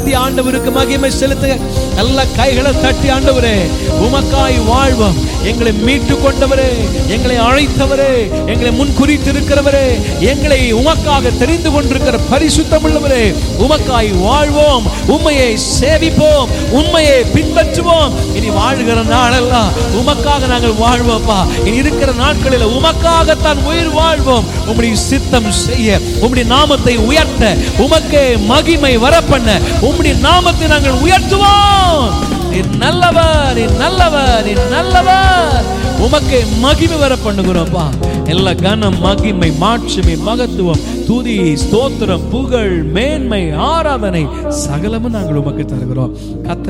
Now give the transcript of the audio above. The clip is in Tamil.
செலுத்தி ஆண்டவருக்கு மகிமை செலுத்துங்க நல்ல கைகளை தட்டி ஆண்டவரே உமக்காய் வாழ்வோம் எங்களை மீட்டு கொண்டவரே எங்களை அழைத்தவரே எங்களை முன்குறித்து இருக்கிறவரே எங்களை உமக்காக தெரிந்து கொண்டிருக்கிற பரிசுத்தம் உள்ளவரே உமக்காய் வாழ்வோம் உண்மையை சேவிப்போம் உண்மையை பின்பற்றுவோம் இனி வாழ்கிற நாளெல்லாம் உமக்காக நாங்கள் வாழ்வோம்ப்பா இனி இருக்கிற நாட்களில் உமக்காகத்தான் உயிர் வாழ்வோம் உம்முடைய சித்தம் செய்ய உம்முடைய நாமத்தை உயர்த்த உமக்கே மகிமை வரப்பண்ண உம்முடைய நாமத்தை நாங்கள் உயர்த்துவோம் நீ நல்லவர் நீ நல்லவர் நீ நல்லவர் உமக்கே மகிமை வர பண்ணுகிறோம்ப்பா எல்லா கனம் மகிமை மாட்சிமை மகத்துவம் துதி ஸ்தோத்திரம் புகழ் மேன்மை ஆராதனை சகலமும் நாங்கள் உமக்கு தருகிறோம் கத்த